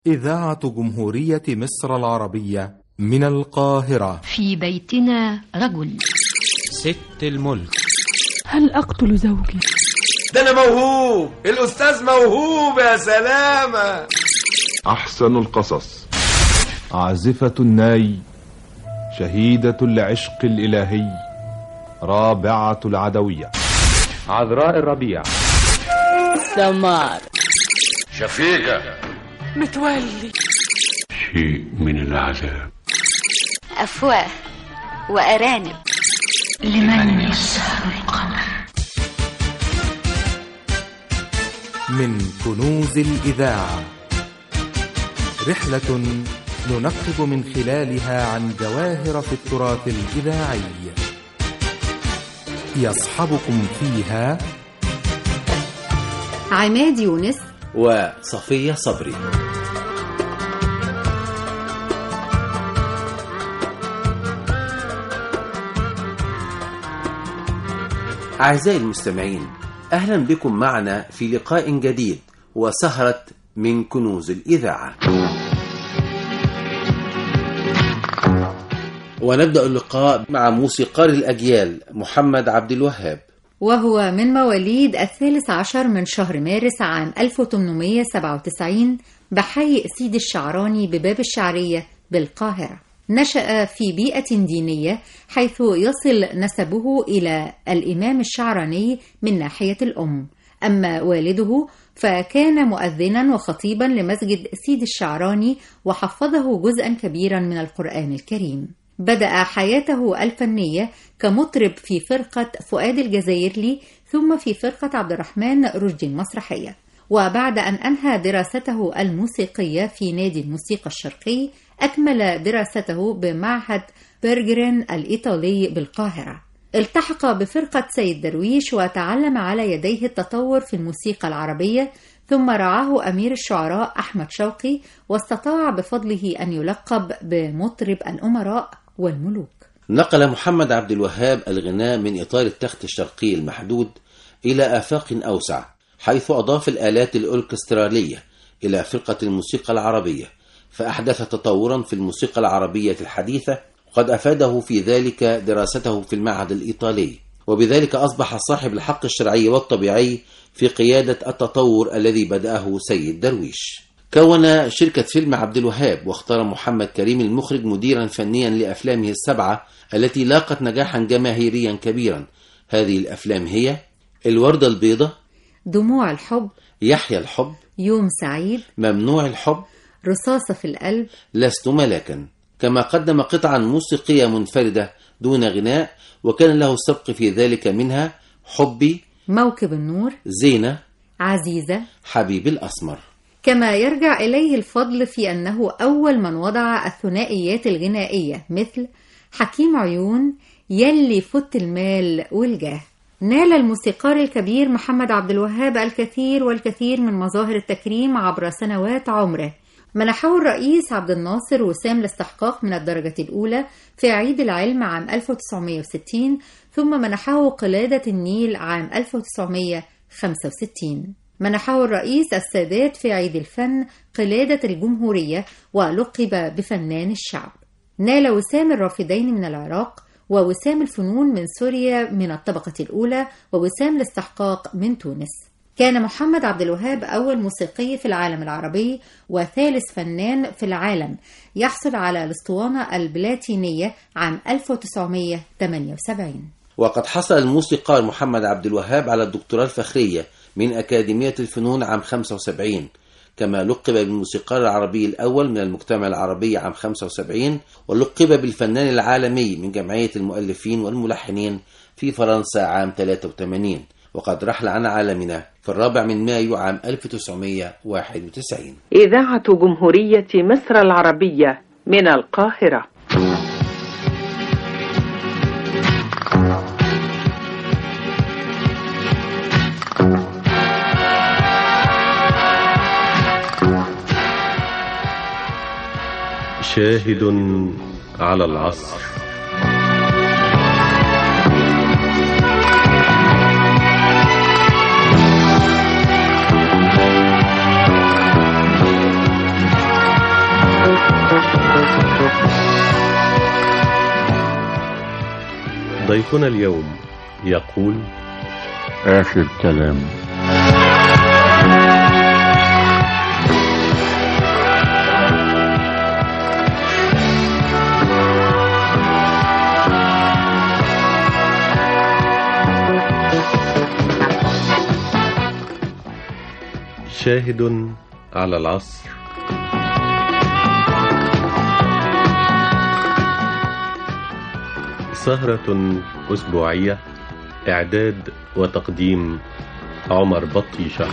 إذاعة جمهورية مصر العربية من القاهرة في بيتنا رجل ست الملك هل أقتل زوجي؟ ده أنا موهوب الأستاذ موهوب يا سلامة أحسن القصص عازفة الناي شهيدة العشق الإلهي رابعة العدوية عذراء الربيع سمار شفيقة متولي شيء من العذاب أفواه وأرانب لمن يسهر القمر من كنوز الإذاعة رحلة ننقب من خلالها عن جواهر في التراث الإذاعي يصحبكم فيها عماد يونس وصفية صبري أعزائي المستمعين أهلا بكم معنا في لقاء جديد وسهرة من كنوز الإذاعة ونبدأ اللقاء مع موسيقار الأجيال محمد عبد الوهاب وهو من مواليد الثالث عشر من شهر مارس عام 1897 بحي سيد الشعراني بباب الشعرية بالقاهرة نشأ في بيئة دينية حيث يصل نسبه إلى الإمام الشعراني من ناحية الأم أما والده فكان مؤذنا وخطيبا لمسجد سيد الشعراني وحفظه جزءا كبيرا من القرآن الكريم بدأ حياته الفنية كمطرب في فرقة فؤاد الجزائرلي ثم في فرقة عبد الرحمن رشدي المسرحية وبعد أن أنهى دراسته الموسيقية في نادي الموسيقى الشرقي أكمل دراسته بمعهد بيرجرين الإيطالي بالقاهرة التحق بفرقة سيد درويش وتعلم على يديه التطور في الموسيقى العربية ثم رعاه أمير الشعراء أحمد شوقي واستطاع بفضله أن يلقب بمطرب الأمراء والملوك نقل محمد عبد الوهاب الغناء من إطار التخت الشرقي المحدود إلى آفاق أوسع حيث أضاف الآلات الأوركسترالية إلى فرقة الموسيقى العربية فأحدث تطورا في الموسيقى العربية الحديثة وقد أفاده في ذلك دراسته في المعهد الإيطالي وبذلك أصبح صاحب الحق الشرعي والطبيعي في قيادة التطور الذي بدأه سيد درويش كون شركة فيلم عبد الوهاب واختار محمد كريم المخرج مديرا فنيا لأفلامه السبعة التي لاقت نجاحا جماهيريا كبيرا هذه الأفلام هي الوردة البيضة دموع الحب يحيى الحب يوم سعيد ممنوع الحب رصاصة في القلب لست ملاكا كما قدم قطعا موسيقية منفردة دون غناء وكان له السبق في ذلك منها حبي موكب النور زينة عزيزة حبيب الأسمر كما يرجع إليه الفضل في أنه أول من وضع الثنائيات الغنائية مثل حكيم عيون يلي فت المال والجاه نال الموسيقار الكبير محمد عبد الوهاب الكثير والكثير من مظاهر التكريم عبر سنوات عمره منحه الرئيس عبد الناصر وسام الاستحقاق من الدرجة الأولى في عيد العلم عام 1960 ثم منحه قلادة النيل عام 1965 منحه الرئيس السادات في عيد الفن قلادة الجمهورية ولقب بفنان الشعب نال وسام الرافدين من العراق ووسام الفنون من سوريا من الطبقة الأولى ووسام الاستحقاق من تونس كان محمد عبد الوهاب أول موسيقي في العالم العربي وثالث فنان في العالم يحصل على الاسطوانة البلاتينية عام 1978 وقد حصل الموسيقار محمد عبد الوهاب على الدكتوراه الفخرية من أكاديمية الفنون عام 75 كما لقب بالموسيقار العربي الأول من المجتمع العربي عام 75 ولقب بالفنان العالمي من جمعية المؤلفين والملحنين في فرنسا عام 83 وقد رحل عن عالمنا في الرابع من مايو عام 1991 إذاعة جمهورية مصر العربية من القاهرة شاهد على العصر ضيفنا اليوم يقول آخر كلام شاهد على العصر سهرة أسبوعية إعداد وتقديم عمر بطيشة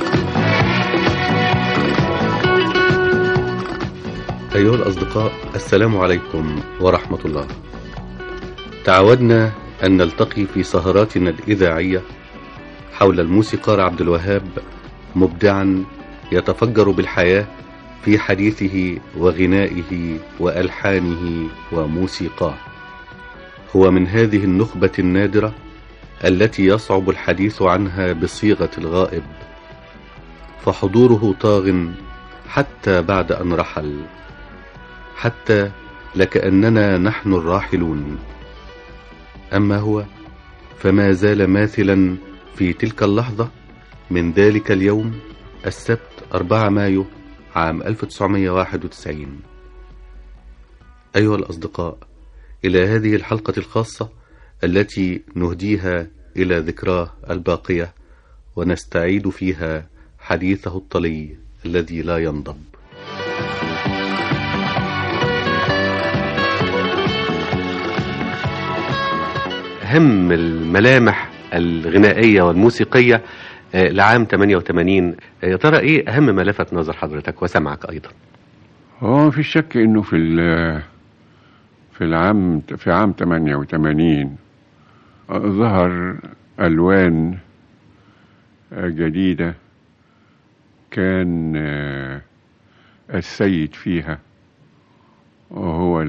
أيها الأصدقاء السلام عليكم ورحمة الله تعودنا أن نلتقي في سهراتنا الإذاعية حول الموسيقار عبد الوهاب مبدعا يتفجر بالحياة في حديثه وغنائه وألحانه وموسيقاه هو من هذه النخبة النادرة التي يصعب الحديث عنها بصيغة الغائب فحضوره طاغ حتى بعد أن رحل حتى لكأننا نحن الراحلون أما هو فما زال ماثلا في تلك اللحظة من ذلك اليوم السبت 4 مايو عام 1991 أيها الأصدقاء إلى هذه الحلقة الخاصة التي نهديها إلى ذكراه الباقية ونستعيد فيها حديثه الطلي الذي لا ينضب أهم الملامح الغنائية والموسيقية لعام 88 يا ترى ايه اهم ما لفت نظر حضرتك وسمعك ايضا هو في شك انه في في العام في عام 88 ظهر الوان جديده كان السيد فيها وهو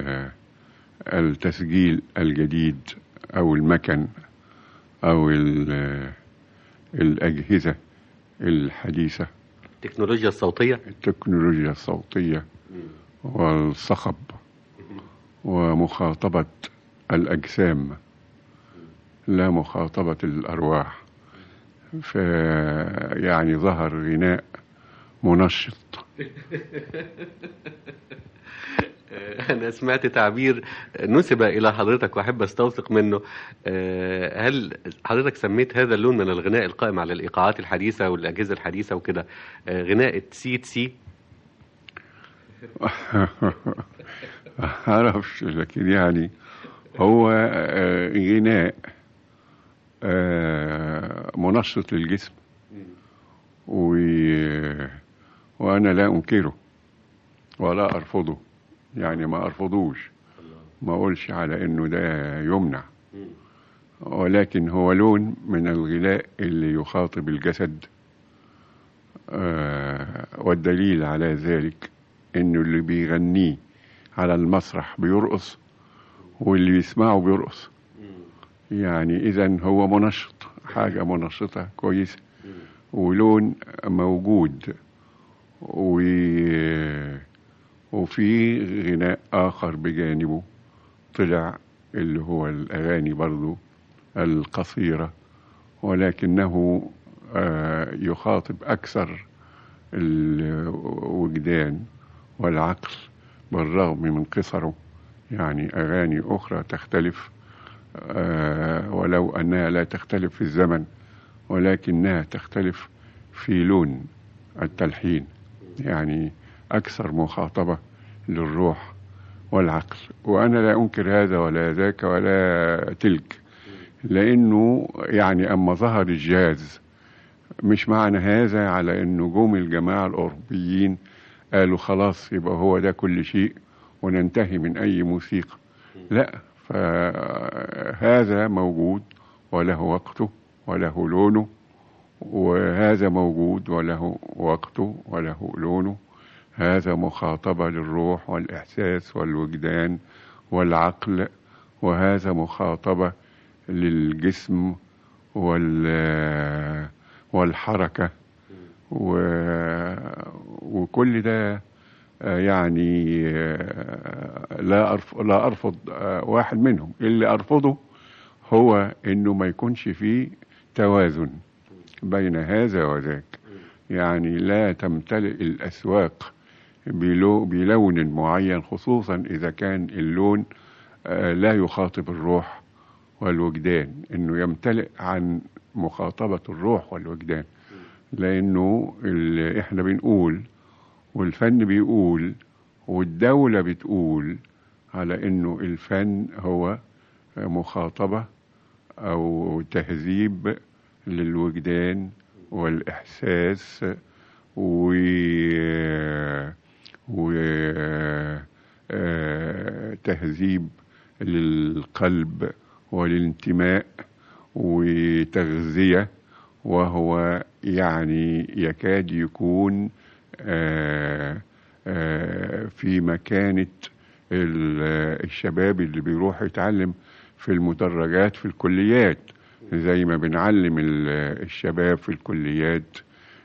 التسجيل الجديد او المكن او الأجهزة الحديثة التكنولوجيا الصوتية التكنولوجيا الصوتية والصخب ومخاطبة الأجسام لا مخاطبة الأرواح فيعني ظهر غناء منشط أنا سمعت تعبير نسب إلى حضرتك وأحب أستوثق منه هل حضرتك سميت هذا اللون من الغناء القائم على الإيقاعات الحديثة والأجهزة الحديثة وكده غناء السي سي أعرفش لكن يعني هو غناء منشط للجسم و... وأنا لا أنكره ولا أرفضه يعني ما أرفضوش ما أقولش على إنه ده يمنع ولكن هو لون من الغناء اللي يخاطب الجسد آه والدليل على ذلك إنه اللي بيغنيه على المسرح بيرقص واللي بيسمعه بيرقص يعني إذا هو منشط حاجة منشطة كويسة ولون موجود و وفي غناء آخر بجانبه طلع اللي هو الأغاني برضو القصيرة ولكنه يخاطب أكثر الوجدان والعقل بالرغم من قصره يعني أغاني أخرى تختلف ولو أنها لا تختلف في الزمن ولكنها تختلف في لون التلحين يعني أكثر مخاطبة للروح والعقل وأنا لا أنكر هذا ولا ذاك ولا تلك لأنه يعني أما ظهر الجاز مش معنى هذا على أن نجوم الجماعة الأوروبيين قالوا خلاص يبقى هو ده كل شيء وننتهي من أي موسيقى لا فهذا موجود وله وقته وله لونه وهذا موجود وله وقته وله لونه هذا مخاطبة للروح والإحساس والوجدان والعقل وهذا مخاطبة للجسم وال والحركة و... وكل ده يعني لا أرف... لا أرفض واحد منهم اللي أرفضه هو انه ما يكونش فيه توازن بين هذا وذاك يعني لا تمتلئ الاسواق بلو بلون معين خصوصا اذا كان اللون آه، لا يخاطب الروح والوجدان انه يمتلئ عن مخاطبة الروح والوجدان لانه اللي احنا بنقول والفن بيقول والدولة بتقول على انه الفن هو مخاطبة او تهذيب للوجدان والاحساس و و آه، تهذيب للقلب والانتماء وتغذية وهو يعني يكاد يكون آه، آه، في مكانة ال- الشباب اللي بيروح يتعلم في المدرجات في الكليات زي ما بنعلم ال- الشباب في الكليات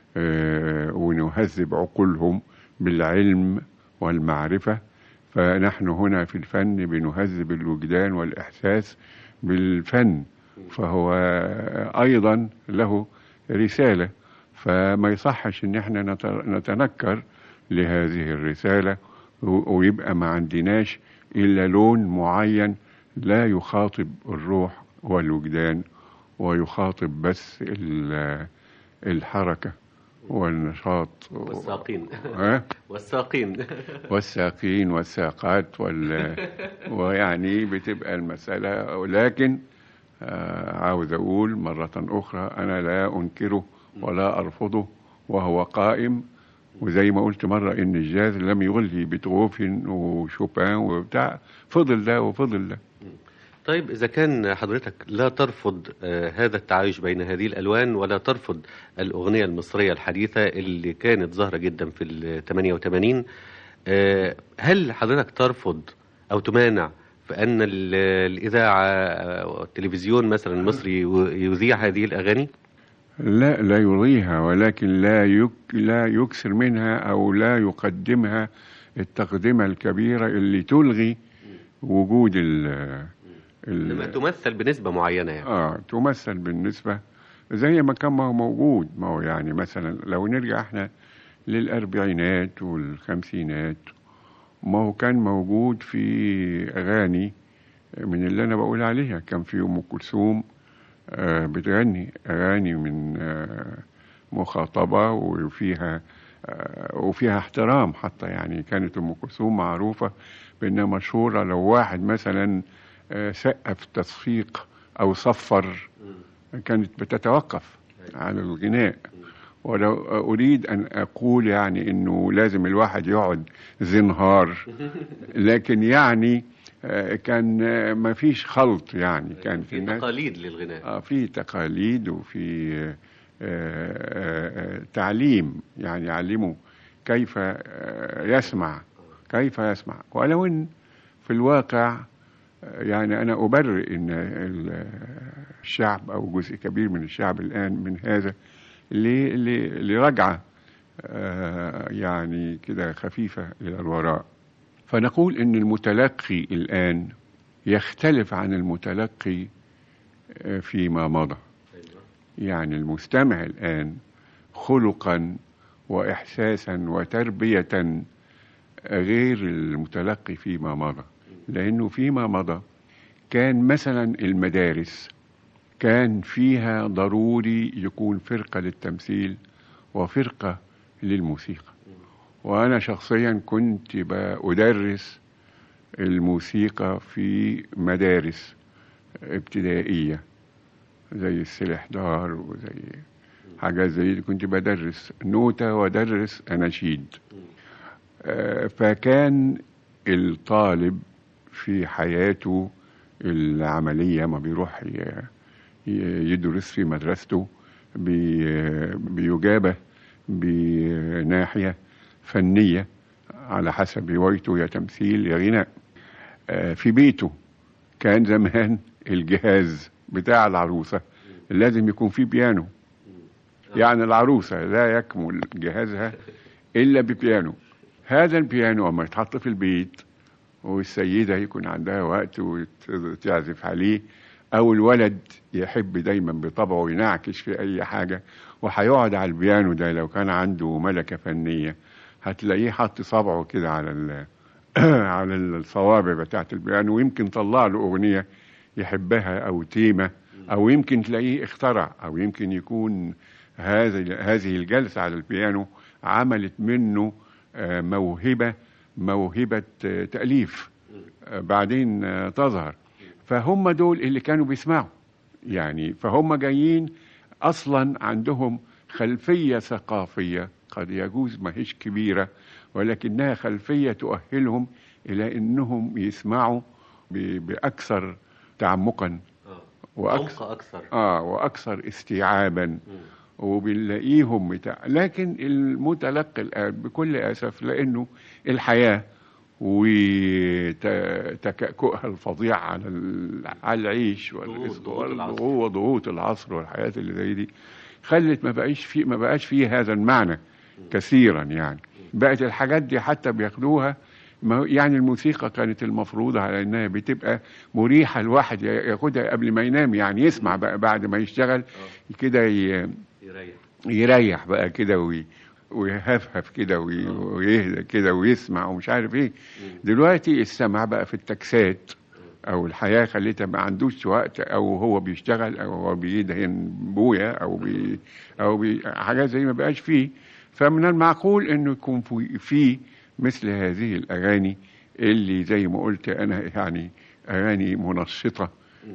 آه، ونهذب عقولهم بالعلم والمعرفة فنحن هنا في الفن بنهذب الوجدان والإحساس بالفن فهو أيضا له رسالة فما يصحش ان احنا نت- نتنكر لهذه الرسالة و- ويبقى ما عندناش الا لون معين لا يخاطب الروح والوجدان ويخاطب بس ال- الحركة والنشاط والساقين ها؟ والساقين والساقين والساقات وال... ويعني بتبقى المسألة لكن آه، عاوز أقول مرة أخرى أنا لا أنكره ولا أرفضه وهو قائم وزي ما قلت مرة إن الجاز لم يغلي بيتهوفن وشوبان وبتاع فضل ده وفضل ده طيب إذا كان حضرتك لا ترفض آه، هذا التعايش بين هذه الألوان ولا ترفض الأغنية المصرية الحديثة اللي كانت ظاهرة جدا في ال 88 آه، هل حضرتك ترفض أو تمانع في أن ال- الإذاعة آه، والتلفزيون مثلا المصري يذيع هذه الأغاني؟ لا لا يرضيها ولكن لا يك لا يكثر منها او لا يقدمها التقدمه الكبيره اللي تلغي وجود ال لما ال تمثل بنسبة معينة يعني اه تمثل بالنسبه زي ما كان ما هو موجود ما هو يعني مثلا لو نرجع احنا للاربعينات والخمسينات ما هو كان موجود في اغاني من اللي انا بقول عليها كان في ام كلثوم آه، بتغني أغاني من آه، مخاطبة وفيها آه، وفيها احترام حتى يعني كانت أم كلثوم معروفة بأنها مشهورة لو واحد مثلا آه، سقف تصفيق أو صفر كانت بتتوقف عن الغناء ولو أريد أن أقول يعني أنه لازم الواحد يقعد زنهار لكن يعني آه، كان آه، ما فيش خلط يعني كان في في الناس تقاليد للغناء آه، في تقاليد وفي آه، آه، آه، تعليم يعني يعلمه كيف آه، يسمع كيف يسمع ولو ان في الواقع آه، يعني انا ابرئ ان ال- الشعب او جزء كبير من الشعب الان من هذا ل- ل- لرجعه آه، يعني كده خفيفه الى الوراء فنقول ان المتلقي الان يختلف عن المتلقي آه، فيما مضى يعني المستمع الآن خلقا وإحساسا وتربية غير المتلقي فيما مضى لأنه فيما مضى كان مثلا المدارس كان فيها ضروري يكون فرقة للتمثيل وفرقة للموسيقى وأنا شخصيا كنت بأدرس الموسيقى في مدارس ابتدائية زي السلحدار وزي حاجات زي دي كنت بدرس نوتة وادرس أناشيد آه، فكان الطالب في حياته العملية ما بيروح ي- ي- يدرس في مدرسته بي- بيجابه بناحية فنية على حسب هوايته يا تمثيل يا غناء آه، في بيته كان زمان الجهاز بتاع العروسة لازم يكون فيه بيانو يعني العروسة لا يكمل جهازها إلا ببيانو هذا البيانو أما يتحط في البيت والسيدة يكون عندها وقت وتعزف عليه او الولد يحب دايما بطبعه ينعكش في اي حاجه وهيقعد على البيانو ده لو كان عنده ملكه فنيه هتلاقيه حط صبعه كده على ال على الصوابع بتاعت البيانو ويمكن طلع له اغنيه يحبها او تيمه او يمكن تلاقيه اخترع او يمكن يكون هذه هذه الجلسه على البيانو عملت منه آه، موهبه موهبه آه، تاليف آه، بعدين آه، تظهر فهم دول اللي كانوا بيسمعوا يعني فهم جايين اصلا عندهم خلفيه ثقافيه قد يجوز ما هيش كبيره ولكنها خلفيه تؤهلهم الى انهم يسمعوا ب- باكثر تعمقا عمق أكثر اه واكثر استيعابا وبنلاقيهم بتاع لكن المتلقي الان بكل اسف لانه الحياه وتكأكؤها الفظيع على ال- على العيش والرزق والضغوط وضغوط العصر والحياه اللي زي دي خلت ما بقاش في ما بقاش فيه هذا المعنى كثيرا يعني بقت الحاجات دي حتى بياخدوها ما هو- يعني الموسيقى كانت المفروض على انها بتبقى مريحه الواحد ياخدها قبل ما ينام يعني يسمع بقى بعد ما يشتغل كده ي- يريح يريح بقى كده وي ويهفهف كده وي- ويهدى كده ويسمع ومش عارف ايه دلوقتي السمع بقى في التكسات او الحياه خليتها ما عندوش وقت او هو بيشتغل او هو بيدهن بويا او بي او بي حاجات زي ما بقاش فيه فمن المعقول انه يكون في, في مثل هذه الاغاني اللي زي ما قلت انا يعني اغاني منشطه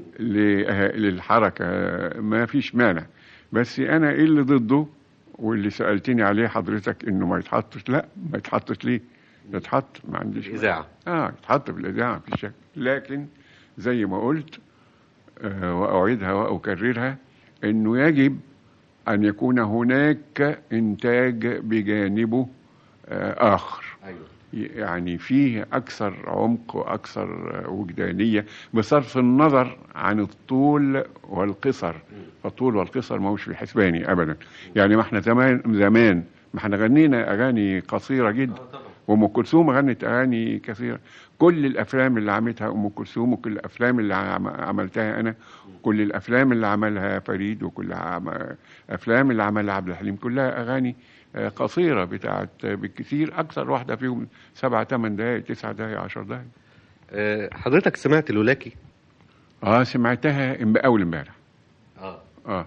ل- للحركه ما فيش مانع بس انا ايه اللي ضده واللي سالتني عليه حضرتك انه ما يتحطش لا ما يتحطش ليه يتحط ما عنديش الإذاعة. اه يتحط في الاذاعه في شك لكن زي ما قلت آه واعيدها واكررها انه يجب ان يكون هناك انتاج بجانبه آه اخر أيوة. يعني فيه أكثر عمق وأكثر وجدانية بصرف النظر عن الطول والقصر فالطول والقصر ما هوش في حسباني أبدا يعني ما احنا زمان زمان ما احنا غنينا أغاني قصيرة جدا وأم كلثوم غنت أغاني كثيرة كل الأفلام اللي عملتها أم كلثوم وكل الأفلام اللي عم- عملتها أنا كل الأفلام اللي عملها فريد وكل عم- الأفلام اللي عملها عبد الحليم كلها أغاني آه، قصيرة بتاعت آه، بالكثير أكثر واحدة فيهم سبعة ثمان دقايق تسع دقايق عشر دقايق آه، حضرتك سمعت لولاكي اه سمعتها امب- أول امبارح اه اه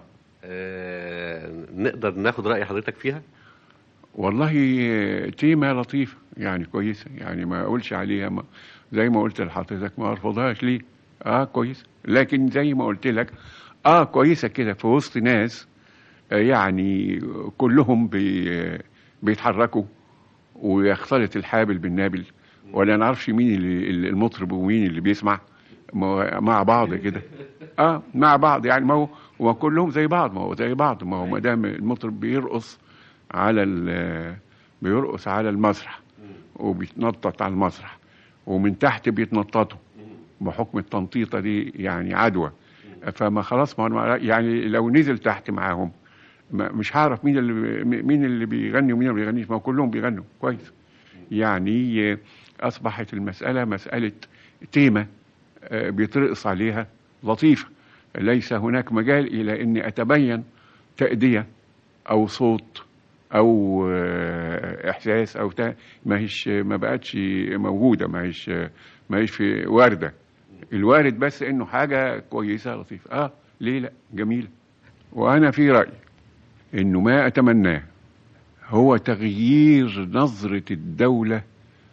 آه، نقدر ناخد رأي حضرتك فيها والله آه، تيمة لطيفة يعني كويسة يعني ما أقولش عليها ما زي ما قلت لحضرتك ما أرفضهاش ليه اه كويس لكن زي ما قلت لك اه كويسة كده في وسط ناس آه يعني كلهم بي بيتحركوا ويختلط الحابل بالنابل ولا نعرفش مين اللي اللي المطرب ومين اللي بيسمع ما- مع بعض كده اه مع بعض يعني ما هو هو كلهم زي بعض ما هو زي بعض ما هو ما دام المطرب بيرقص على ال- بيرقص على المسرح وبيتنطط على المسرح ومن تحت بيتنططوا بحكم التنطيطه دي يعني عدوى فما خلاص ما هو يعني لو نزل تحت معاهم ما مش هعرف مين اللي مين اللي بيغني ومين اللي ما بيغنيش ما هو كلهم بيغنوا كويس يعني اصبحت المساله مساله تيمه آه، بيترقص عليها لطيفه ليس هناك مجال الى اني اتبين تاديه او صوت او آه، احساس او تا ما هيش ما بقتش موجوده ما هيش ما هيش في وارده الوارد بس انه حاجه كويسه لطيفه اه ليه لا جميله وانا في رايي انه ما اتمناه هو تغيير نظره الدوله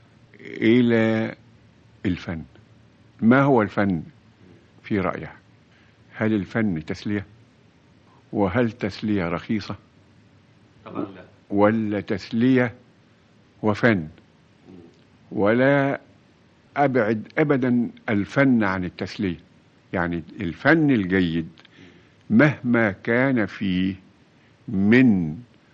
الى الفن ما هو الفن في رايها هل الفن تسليه وهل تسليه رخيصه طبعا لا ولا تسليه وفن ولا ابعد ابدا الفن عن التسليه يعني الفن الجيد مهما كان فيه من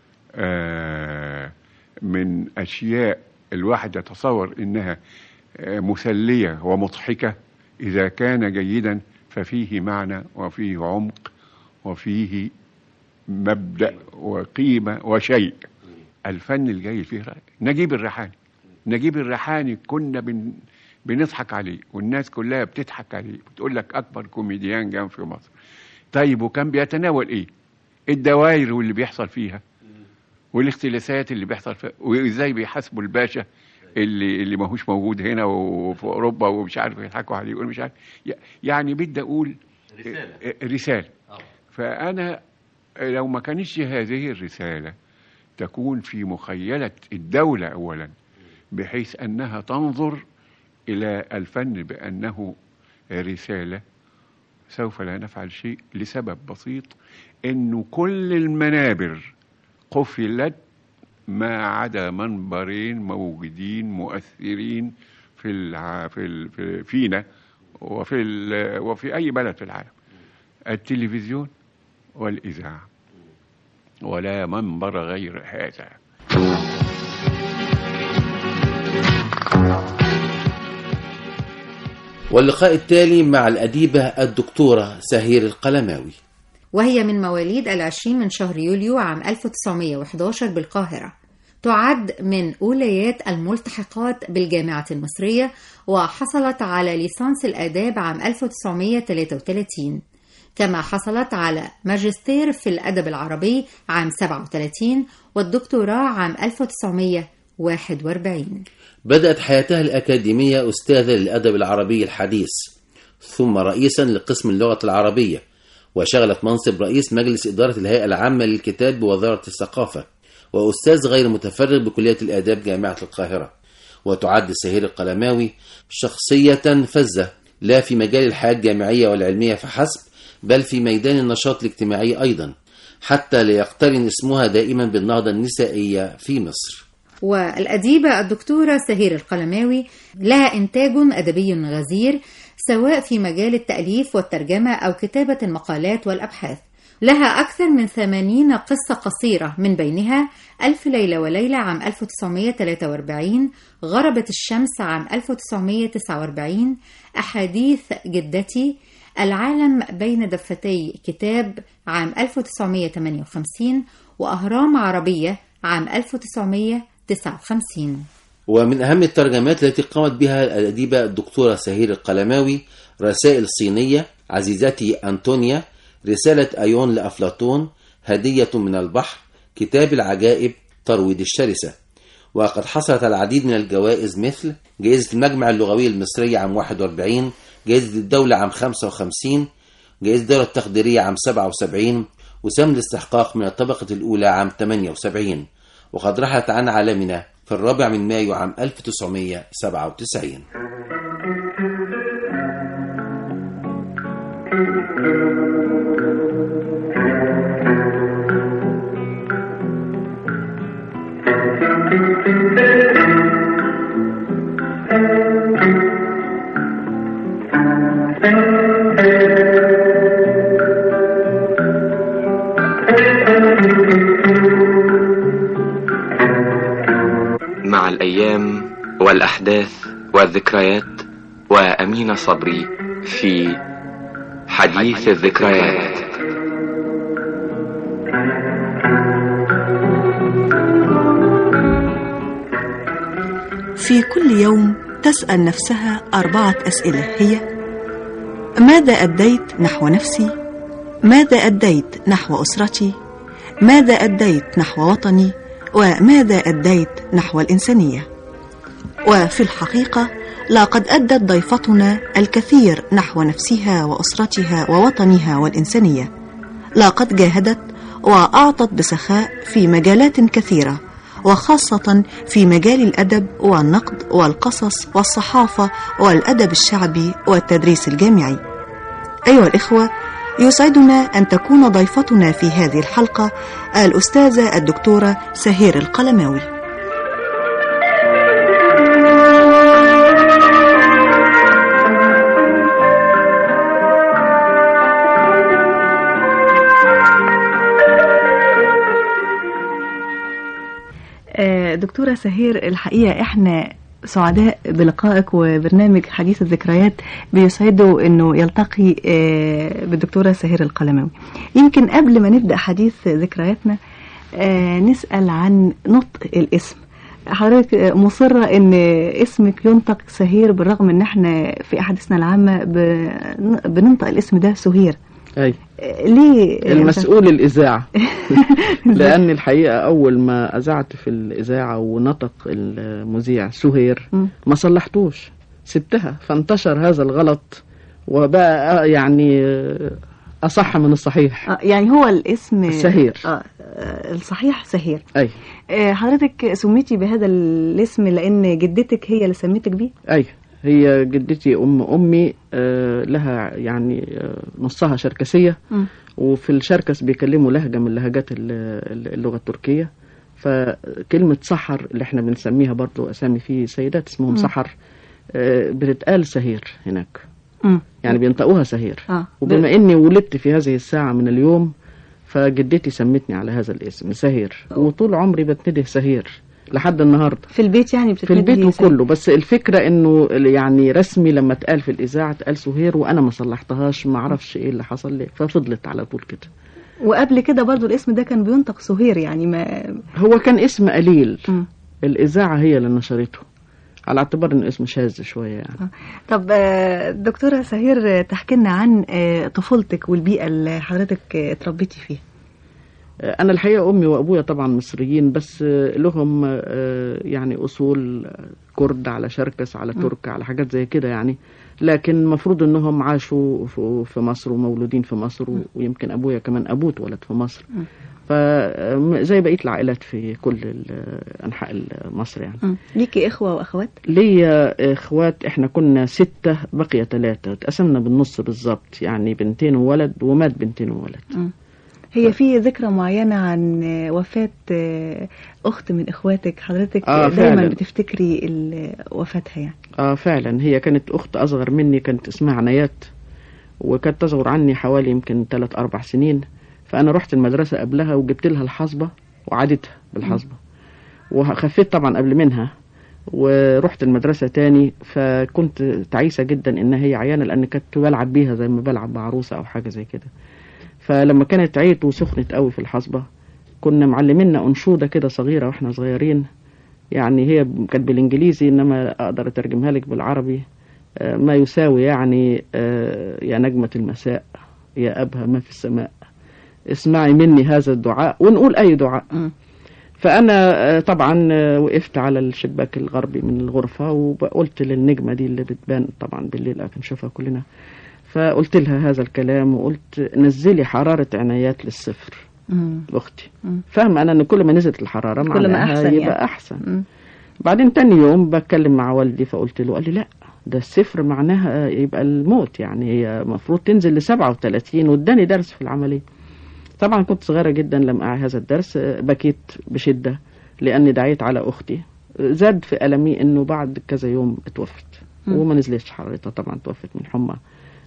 آه من اشياء الواحد يتصور انها آه مسليه ومضحكه اذا كان جيدا ففيه معنى وفيه عمق وفيه مبدا وقيمه وشيء الفن الجيد فيه رأي. نجيب الريحاني نجيب الريحاني كنا بن بنضحك عليه والناس كلها بتضحك عليه بتقول لك اكبر كوميديان جام في مصر طيب وكان بيتناول ايه الدوائر واللي بيحصل فيها والاختلاسات اللي بيحصل فيها وازاي بيحاسبوا الباشا اللي اللي ماهوش موجود هنا وفي اوروبا ومش عارف يضحكوا عليه ومش عارف يعني بدي اقول رسالة رساله فانا لو ما كانتش هذه الرساله تكون في مخيله الدوله اولا بحيث انها تنظر الى الفن بانه رساله سوف لا نفعل شيء لسبب بسيط انه كل المنابر قفلت ما عدا منبرين موجودين مؤثرين في الع... في, ال... في فينا وفي ال... وفي اي بلد في العالم التلفزيون والاذاعه ولا منبر غير هذا واللقاء التالي مع الأديبة الدكتورة سهير القلماوي وهي من مواليد العشرين من شهر يوليو عام 1911 بالقاهرة تعد من أوليات الملتحقات بالجامعة المصرية وحصلت على ليسانس الآداب عام 1933 كما حصلت على ماجستير في الأدب العربي عام 37 والدكتوراه عام 1941 بدأت حياتها الأكاديمية أستاذة للأدب العربي الحديث ثم رئيسا لقسم اللغة العربية وشغلت منصب رئيس مجلس إدارة الهيئة العامة للكتاب بوزارة الثقافة وأستاذ غير متفرغ بكلية الآداب جامعة القاهرة وتعد سهير القلماوي شخصية فزة لا في مجال الحياة الجامعية والعلمية فحسب بل في ميدان النشاط الاجتماعي أيضا حتى ليقترن اسمها دائما بالنهضة النسائية في مصر والأديبة الدكتورة سهير القلماوي لها إنتاج أدبي غزير سواء في مجال التأليف والترجمة أو كتابة المقالات والأبحاث لها أكثر من ثمانين قصة قصيرة من بينها ألف ليلة وليلة عام 1943 غربت الشمس عام 1949 أحاديث جدتي العالم بين دفتي كتاب عام 1958 وأهرام عربية عام 1959 ومن أهم الترجمات التي قامت بها الأديبة الدكتورة سهير القلماوي رسائل صينية عزيزتي أنطونيا رسالة أيون لأفلاطون هدية من البحر كتاب العجائب ترويض الشرسة وقد حصلت على العديد من الجوائز مثل جائزة المجمع اللغوي المصري عام 41 جائزة الدولة عام 55 جائزة الدولة التقديرية عام 77 وسام الاستحقاق من الطبقة الأولى عام 78 وقد رحلت عن عالمنا في الرابع من مايو عام 1997 مع الأيام والأحداث والذكريات وأمين صبري في حديث الذكريات في كل يوم تسأل نفسها أربعة أسئلة هي ماذا أديت نحو نفسي؟ ماذا أديت نحو أسرتي؟ ماذا أديت نحو وطني؟ وماذا أديت نحو الإنسانية؟ وفي الحقيقة لقد أدت ضيفتنا الكثير نحو نفسها وأسرتها ووطنها والإنسانية لقد جاهدت وأعطت بسخاء في مجالات كثيرة وخاصة في مجال الأدب والنقد والقصص والصحافة والأدب الشعبي والتدريس الجامعي أيها الإخوة يسعدنا أن تكون ضيفتنا في هذه الحلقة الأستاذة الدكتورة سهير القلماوي دكتورة سهير الحقيقة احنا سعداء بلقائك وبرنامج حديث الذكريات بيسعده انه يلتقي بالدكتورة سهير القلماوي يمكن قبل ما نبدأ حديث ذكرياتنا نسأل عن نطق الاسم حضرتك مصرة ان اسمك ينطق سهير بالرغم ان احنا في احاديثنا العامة ب- بننطق الاسم ده سهير أي ليه المسؤول الإذاعة لأن الحقيقة أول ما أذعت في الإذاعة ونطق المذيع سهير مم. ما صلحتوش سبتها فانتشر هذا الغلط وبقى يعني أصح من الصحيح آه، يعني هو الاسم سهير. آه آه، الصحيح سهير أي آه، حضرتك سميتي بهذا الاسم لان جدتك هي اللي سميتك بيه أي هي جدتي أم أمي آه، لها يعني آه، نصها شركسية مم. وفي الشركس بيكلموا لهجة من لهجات ال- ال- اللغة التركية فكلمة سحر اللي احنا بنسميها برضو أسامي في سيدات اسمهم مم. سحر آه، بتتقال سهير هناك مم. يعني بينطقوها سهير اه وبما اني ولدت في هذه الساعة من اليوم فجدتي سمتني على هذا الاسم سهير وطول عمري بتنده سهير لحد النهارده في البيت يعني في البيت بتتندهي سهير. وكله بس الفكرة انه يعني رسمي لما اتقال في الاذاعة اتقال سهير وانا ما صلحتهاش ما اعرفش ايه اللي حصل لي ففضلت على طول كده وقبل كده برضو الاسم ده كان بينطق سهير يعني ما هو كان اسم قليل مم. الاذاعة هي اللي نشرته على اعتبار انه اسم شاذ شوية يعني طب آه، دكتورة سهير آه، تحكي لنا عن آه، طفولتك والبيئة اللي حضرتك آه، اتربيتي فيها أنا الحقيقة أمي وأبويا طبعا مصريين بس لهم آه، يعني أصول كرد على شركس على ترك على حاجات زي كده يعني لكن المفروض إنهم عاشوا في- في مصر ومولودين في مصر و- ويمكن أبويا كمان أبوه اتولد في مصر فزي بقية العائلات في كل ال- أنحاء مصر يعني مم. ليكي إخوة وأخوات ليا اخوات احنا كنا ستة بقي ثلاثة اتقسمنا بالنص بالظبط يعني بنتين وولد ومات بنتين وولد مم. هي في ذكرى معينة عن آه، وفاة آه، أخت من إخواتك حضرتك آه، دايما فعلا. بتفتكري ال- وفاتها يعني اه فعلا هي كانت اخت اصغر مني كانت اسمها عنايات وكانت تصغر عني حوالي يمكن 3 4 سنين فانا رحت المدرسه قبلها وجبت لها الحصبه وعادتها بالحصبه وخفيت طبعا قبل منها ورحت المدرسة تاني فكنت تعيسة جدا إن هي عيانة لأن كنت بلعب بيها زي ما بلعب بعروسة أو حاجة زي كده فلما كانت عيت وسخنت قوي في الحصبة كنا معلمينا أنشودة كده صغيرة وإحنا صغيرين يعني هي كانت بالإنجليزي إنما أقدر أترجمها لك بالعربي آه، ما يساوي يعني آه، يا نجمة المساء يا أبهى ما في السماء اسمعي مني هذا الدعاء ونقول أي دعاء فأنا آه، طبعا آه، وقفت على الشباك الغربي من الغرفة وقلت للنجمة دي اللي بتبان طبعا بالليل بنشوفها كلنا فقلت لها هذا الكلام وقلت نزلي حرارة عنايات للصفر مم. أختي مم. فاهمة أنا إن كل ما نزلت الحرارة كل ما معناها أحسن يبقى يعني. أحسن مم. بعدين تاني يوم بتكلم مع والدي فقلت له قال لي لا ده الصفر معناها يبقى الموت يعني هي المفروض تنزل ل 37 واداني درس في العملية طبعا كنت صغيرة جدا لم أعي هذا الدرس بكيت بشدة لأني دعيت على أختي زاد في ألمي إنه بعد كذا يوم اتوفت مم. وما نزلتش حرارتها طبعا توفت من حمى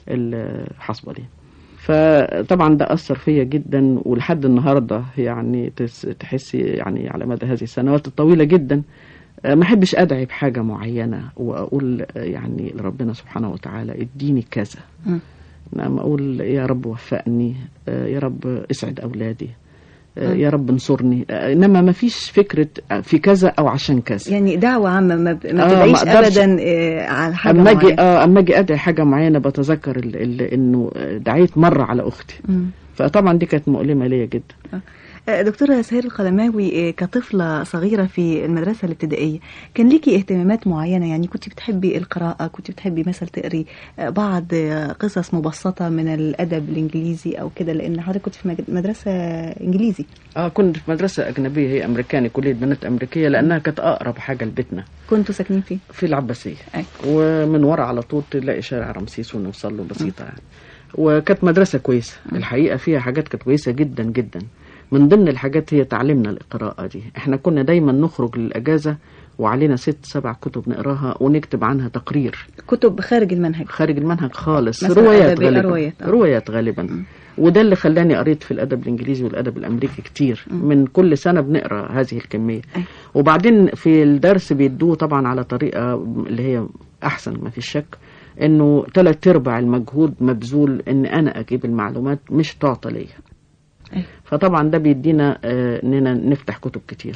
الحصبة دي فطبعا ده أثر فيا جدا ولحد النهاردة يعني تس- تحسي يعني على مدى هذه السنوات الطويلة جدا آه، ما أحبش أدعي بحاجة معينة وأقول آه، يعني لربنا سبحانه وتعالى اديني كذا مم. نعم أقول يا رب وفقني آه، يا رب اسعد أولادي آه، مم. يا رب انصرني آه، إنما ما فيش فكرة آه، في كذا أو عشان كذا يعني دعوة عامة ما, ب... آه، ما ما تدعيش أقدرش. أبدا آه، على حاجة اما اجي معينة اه اما اجي ادعي حاجه معينه بتذكر ال- ال- انه دعيت مره على اختي مم. فطبعا دي كانت مؤلمه ليا جدا آه، دكتورة سهير القلماوي آه، كطفلة صغيرة في المدرسة الابتدائية كان ليكي اهتمامات معينة يعني كنت بتحبي القراءة كنت بتحبي مثلا تقري آه، بعض آه، قصص مبسطة من الأدب الإنجليزي أو كده لأن حضرتك كنت في مج- مدرسة إنجليزي اه كنت في مدرسه اجنبيه هي امريكاني كليه بنات امريكيه لانها كانت اقرب حاجه لبيتنا كنتوا ساكنين فيه في العباسيه أي. ومن ورا على طول تلاقي شارع رمسيس ونوصل له بسيطه يعني وكانت مدرسه كويسه الحقيقه فيها حاجات كانت كويسه جدا جدا من ضمن الحاجات هي تعلمنا القراءه دي احنا كنا دايما نخرج للاجازه وعلينا ست سبع كتب نقراها ونكتب عنها تقرير كتب خارج المنهج خارج المنهج خالص مثلا روايات أدبية، غالبا روايات، آه. روايات غالبا وده اللي خلاني قريت في الادب الانجليزي والادب الامريكي كتير من كل سنه بنقرا هذه الكميه وبعدين في الدرس بيدوه طبعا على طريقه اللي هي احسن ما في شك انه ثلاث ارباع المجهود مبذول ان انا اجيب المعلومات مش تعطى ليا فطبعا ده بيدينا آه، اننا نفتح كتب كتير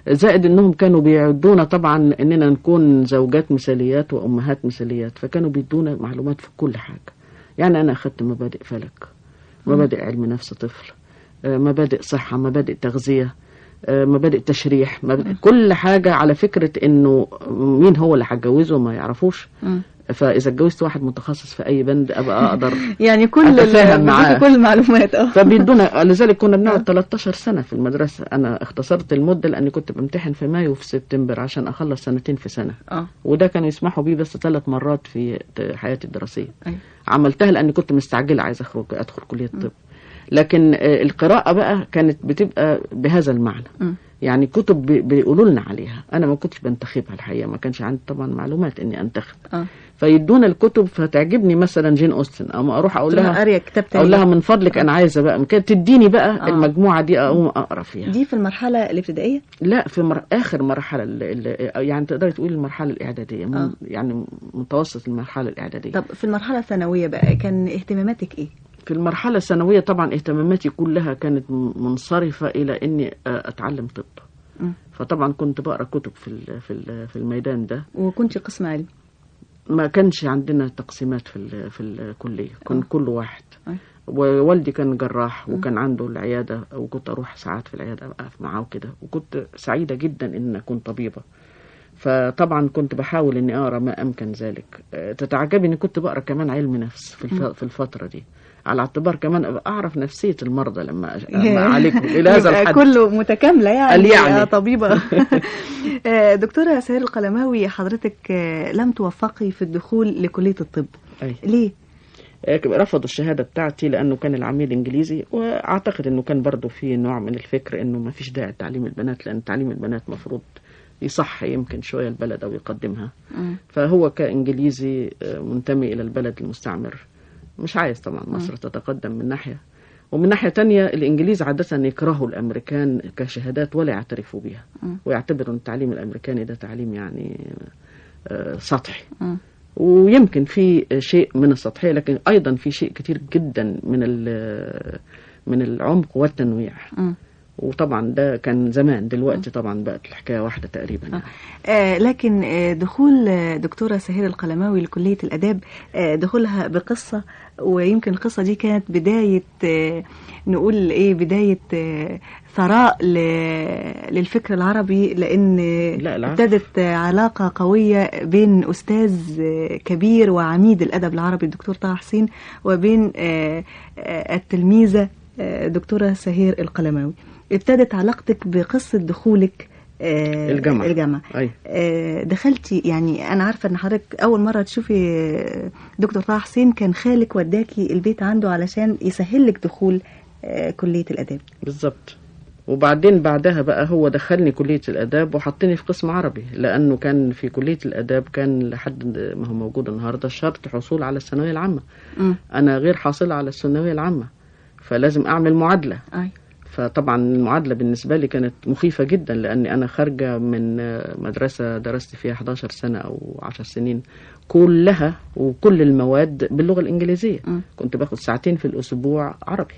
زائد انهم كانوا بيعدونا طبعا اننا نكون زوجات مثاليات وامهات مثاليات فكانوا بيدونا معلومات في كل حاجه يعني انا اخذت مبادئ فلك مبادئ علم نفس طفل آه، مبادئ صحه مبادئ تغذيه آه، مبادئ تشريح مبادئ كل حاجه على فكره انه مين هو اللي هتجوزه ما يعرفوش مم. فاذا اتجوزت واحد متخصص في اي بند ابقى اقدر يعني كل أتفاهم ال- معاه. كل المعلومات اه فبيدونا لذلك كنا بنقعد 13 سنه في المدرسه انا اختصرت المده لاني كنت بمتحن في مايو وفي سبتمبر عشان اخلص سنتين في سنه اه وده كانوا يسمحوا بيه بس ثلاث مرات في حياتي الدراسيه أيوة. عملتها لاني كنت مستعجله عايزه اخرج ادخل كليه الطب لكن آه، القراءه بقى كانت بتبقى بهذا المعنى مم. يعني كتب بي- بيقولوا لنا عليها انا ما كنتش بنتخبها الحقيقه ما كانش عندي طبعا معلومات اني انتخب اه فيدونا الكتب فتعجبني مثلا جين اوستن اما اروح اقول تروح لها قارية كتاب تاني اقول لها بقى. من فضلك انا عايزه بقى كانت تديني بقى آه. المجموعه دي اقوم اقرا فيها دي في المرحله الابتدائيه لا في مر... اخر مرحله ال... ال... يعني تقدري تقولي المرحله الاعداديه من... آه. يعني متوسط المرحله الاعداديه طب في المرحله الثانويه بقى كان اهتماماتك ايه في المرحله الثانويه طبعا اهتماماتي كلها كانت م- منصرفه الى اني آه، اتعلم طب مم. فطبعا كنت بقرا كتب في ال... في ال... في الميدان ده وكنت قسم علم ما كانش عندنا تقسيمات في ال... في الكليه كان آه. كل واحد أي. ووالدي كان جراح وكان عنده العياده وكنت اروح ساعات في العياده اقف معاه وكده وكنت سعيده جدا ان اكون طبيبه فطبعا كنت بحاول اني اقرا ما امكن ذلك آه، تتعجبي اني كنت بقرا كمان علم نفس في الف... مم. في الفتره دي على اعتبار كمان أبقى اعرف نفسيه المرضى لما أ- لما اعالجهم الى هذا يبقى الحد كله متكامله يعني, قال يعني. يا طبيبه آه، دكتوره سهير القلماوي حضرتك آه، لم توفقي في الدخول لكليه الطب أي. ليه آه، رفضوا الشهاده بتاعتي لانه كان العميل انجليزي واعتقد انه كان برضو في نوع من الفكر انه ما فيش داعي لتعليم البنات لان تعليم البنات مفروض يصح يمكن شويه البلد او يقدمها مم. فهو كإنجليزي آه، منتمي إلى البلد المستعمر مش عايز طبعا مصر تتقدم من ناحية ومن ناحية تانية الإنجليز عادة يكرهوا الأمريكان كشهادات ولا يعترفوا بها مم. ويعتبروا أن التعليم الأمريكاني ده تعليم يعني آه، سطحي مم. ويمكن في شيء من السطحية لكن أيضا في شيء كتير جدا من ال- من العمق والتنويع مم. وطبعا ده كان زمان دلوقتي طبعا بقت الحكاية واحدة تقريبا يعني. آه لكن آه دخول آه، دكتورة سهير القلماوي لكلية الآداب آه دخولها بقصة ويمكن القصة دي كانت بداية آه نقول إيه بداية آه ثراء ل- للفكر العربي لأن لا، العفو. ابتدت آه، علاقة قوية بين أستاذ آه، كبير وعميد الأدب العربي الدكتور طه حسين وبين آه، آه، التلميذة آه، دكتورة سهير القلماوي ابتدت علاقتك بقصة دخولك آه، الجامعة. الجامعة أي. آه، دخلتي يعني انا عارفه ان حضرتك اول مره تشوفي آه، دكتور طه حسين كان خالك وداكي البيت عنده علشان يسهل لك دخول آه، كليه الاداب بالظبط وبعدين بعدها بقى هو دخلني كلية الآداب وحطني في قسم عربي لأنه كان في كلية الآداب كان لحد ما هو موجود النهاردة شرط حصول على الثانوية العامة مم. أنا غير حاصلة على الثانوية العامة فلازم أعمل معادلة أي. فطبعا المعادلة بالنسبة لي كانت مخيفة جدا لأني أنا خارجة من مدرسة درست فيها 11 سنة أو 10 سنين كلها وكل المواد باللغة الإنجليزية مم. كنت باخد ساعتين في الأسبوع عربي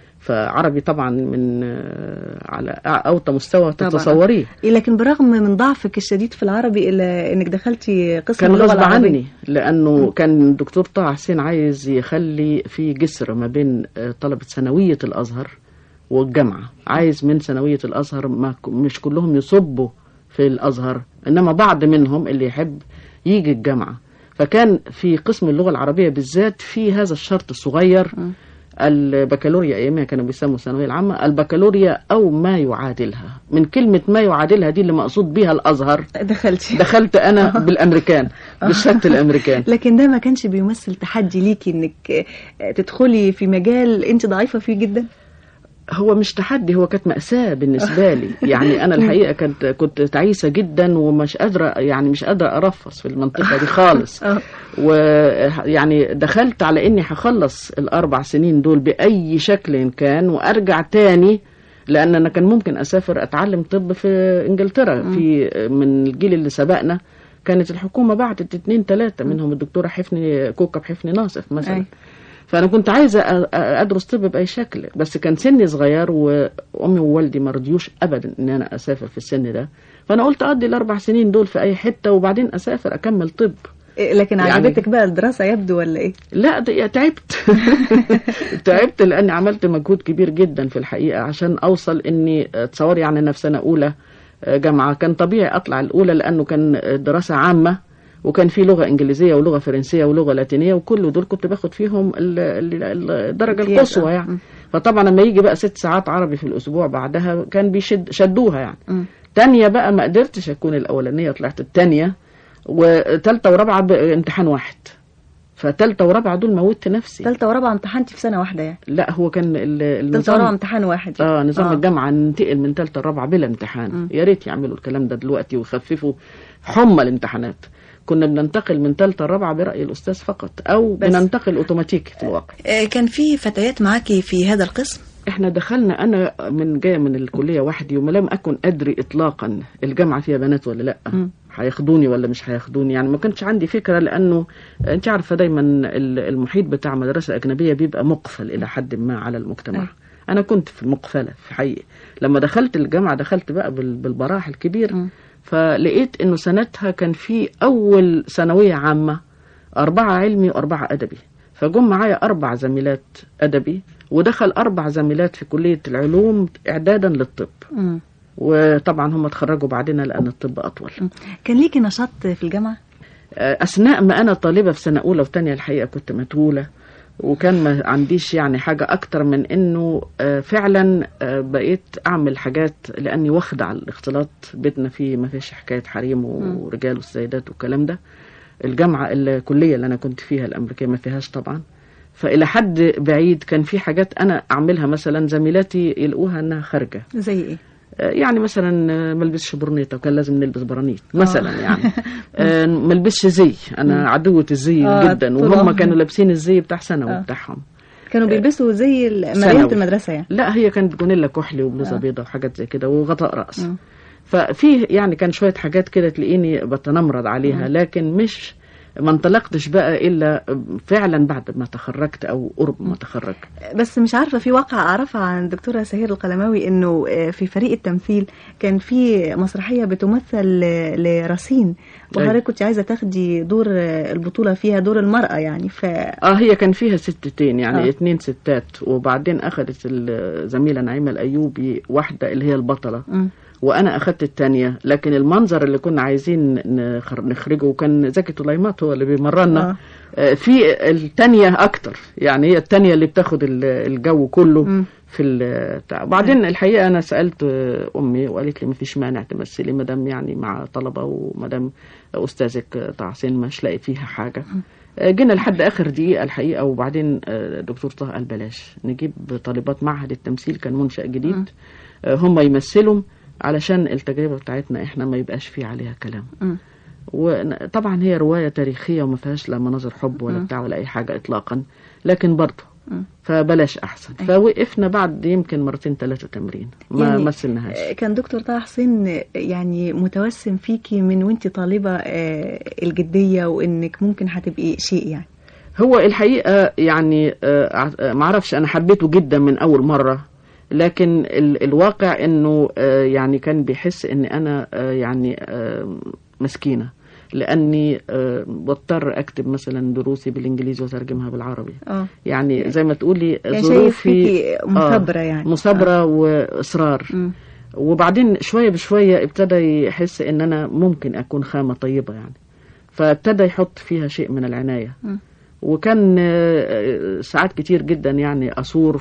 فعربي طبعا من آه، على أوطى مستوى طبعاً. تتصوريه إيه، لكن برغم من ضعفك الشديد في العربي الا انك دخلتي قسم كان اللغه غصب العربيه عني لانه كان الدكتور طه حسين عايز يخلي في جسر ما بين آه، طلبه ثانويه الازهر والجامعه عايز من ثانويه الازهر ما ك- مش كلهم يصبوا في الازهر انما بعض منهم اللي يحب يجي الجامعه فكان في قسم اللغه العربيه بالذات في هذا الشرط الصغير البكالوريا ايامها كانوا بيسموا الثانويه العامه البكالوريا او ما يعادلها من كلمه ما يعادلها دي اللي مقصود بيها الازهر دخلتي دخلت انا بالامريكان بشهاده الامريكان لكن ده ما كانش بيمثل تحدي ليكي انك آه، تدخلي في مجال انت ضعيفه فيه جدا هو مش تحدي هو كانت مأساة بالنسبة لي يعني أنا الحقيقة كنت كنت تعيسة جدا ومش قادرة يعني مش قادرة أرفص في المنطقة دي خالص آه. ويعني دخلت على إني هخلص الأربع سنين دول بأي شكل كان وأرجع تاني لأن أنا كان ممكن أسافر أتعلم طب في إنجلترا في من الجيل اللي سبقنا كانت الحكومة بعتت اتنين تلاتة منهم الدكتورة حفني كوكب حفني ناصف مثلا أي. فانا كنت عايزه أ- أ- ادرس طب باي شكل بس كان سني صغير وامي ووالدي ما رضيوش ابدا ان انا اسافر في السن ده فانا قلت اقضي الاربع سنين دول في اي حته وبعدين اسافر اكمل طب إيه، لكن يعني- عجبتك بقى الدراسة يبدو ولا ايه لا ده- تعبت تعبت لاني عملت مجهود كبير جدا في الحقيقه عشان اوصل اني تصوري يعني انا في سنه اولى جامعه كان طبيعي اطلع الاولى لانه كان دراسه عامه وكان في لغه انجليزيه ولغه فرنسيه ولغه لاتينيه وكل دول كنت باخد فيهم ال- ال- الدرجه امتياز، القصوى آه. يعني فطبعا لما يجي بقى ست ساعات عربي في الاسبوع بعدها كان بيشد شدوها يعني مم. تانية بقى ما قدرتش اكون الاولانيه طلعت التانية وتالتة ورابعه بامتحان واحد فتالتة ورابعه دول موتت نفسي تالتة ورابعة امتحنتي في سنة واحدة يعني لا هو كان ال- تالتة ورابعة النظام امتحان واحد يعني. اه نظام آه. الجامعه ننتقل من ثالثه لرابعه بلا امتحان مم. يا ريت يعملوا الكلام ده دلوقتي ويخففوا حمى الامتحانات كنا بننتقل من ثالثه لرابعه براي الاستاذ فقط او بس. بننتقل اوتوماتيكي في الواقع آه، كان في فتيات معاكي في هذا القسم احنا دخلنا انا من جايه من الكليه وحدي وما لم اكن ادري اطلاقا الجامعه فيها بنات ولا لا مم. هياخدوني ولا مش هياخدوني يعني ما كانش عندي فكره لانه انت عارفه دايما ال- المحيط بتاع مدرسه اجنبيه بيبقى مقفل الى حد ما على المجتمع أي. انا كنت في المقفله في حقيقي لما دخلت الجامعه دخلت بقى بال- بالبراح الكبير مم. فلقيت انه سنتها كان في اول ثانويه عامه أربعة علمي وأربعة أدبي فجم معايا أربع زميلات أدبي ودخل أربع زميلات في كلية العلوم إعدادا للطب مم. وطبعا هم اتخرجوا بعدنا لأن الطب أطول كان ليكي نشاط في الجامعة أثناء ما أنا طالبة في سنة أولى وثانية الحقيقة كنت متولة وكان ما عنديش يعني حاجة أكتر من إنه آه، فعلا آه، بقيت أعمل حاجات لأني واخدة على الاختلاط بيتنا فيه ما فيش حكاية حريم ورجال والسيدات والكلام ده الجامعة الكلية اللي أنا كنت فيها الأمريكية ما فيهاش طبعا فإلى حد بعيد كان في حاجات أنا أعملها مثلا زميلاتي يلقوها إنها خارجة زي ايه آه، يعني مثلا آه، ما البسش برنيطه وكان لازم نلبس برانيط مثلا آه. يعني آه، ما البسش زي انا عدوه الزي آه، جدا طول وهم عمري. كانوا لابسين الزي بتاع ثانوي آه. بتاعهم كانوا بيلبسوا زي ال- ثانوي. ملاية المدرسة يعني لا هي كانت جونيلا كحلي وبلوزه آه. بيضه وحاجات زي كده وغطاء راس مم. ففي يعني كان شويه حاجات كده تلاقيني بتنمرض عليها مم. لكن مش ما انطلقتش بقى الا فعلا بعد ما تخرجت او قرب ما تخرجت بس مش عارفة في واقع أعرفها عن الدكتورة سهير القلماوي إنه آه، في فريق التمثيل كان في مسرحية بتمثل آه، لرصين وحضرتك كنت عايزة تاخدي دور آه، البطولة فيها دور المرأة يعني ف اه هي كان فيها ستتين يعني آه. آه. اتنين ستات وبعدين اخذت الزميله نعيمه الايوبي واحده اللي هي البطله مم. وانا اخذت التانية لكن المنظر اللي كنا عايزين نخر- نخرجه وكان زكي طليمات هو اللي بيمرنا آه. آه. في التانية اكتر يعني هي التانية اللي بتاخد ال- الجو كله مم. في ال- بتاع بعدين الحقيقه انا سالت آه، امي وقالت لي ما فيش مانع تمثلي ما دام يعني مع طلبه وما دام استاذك طعسين مش لاقي فيها حاجه آه، جينا لحد اخر دقيقه الحقيقه وبعدين آه، دكتور طه قال بلاش نجيب طالبات معهد التمثيل كان منشا مم. جديد آه، هم يمثلوا علشان التجربه بتاعتنا احنا ما يبقاش فيه عليها كلام مم. وطبعا هي روايه تاريخيه وما فيهاش لا مناظر حب ولا مم. بتاع ولا اي حاجه اطلاقا لكن برضه مم. فبلاش احسن فوقفنا بعد يمكن مرتين ثلاثه تمرين ما يعني مثلناهاش آه، كان دكتور طه حسين آه، يعني متوسم فيكي من وانت طالبة آه، الجدية وإنك ممكن هتبقي شيء يعني هو الحقيقة يعني آه، ع- معرفش أنا حبيته جدا من أول مرة لكن ال الواقع إنه آه، يعني كان بيحس إن أنا آه، يعني آه، مسكينة لأني آه، بضطر أكتب مثلا دروسي بالإنجليزي وأترجمها بالعربي اه يعني زي ما تقولي يعني شايف ظروفي فيكي مثابرة يعني. مثابرة وإصرار مم. وبعدين شوية بشوية ابتدى يحس إن أنا ممكن أكون خامة طيبة يعني فابتدى يحط فيها شيء من العناية مم. وكان آه، ساعات كتير جدا يعني أصور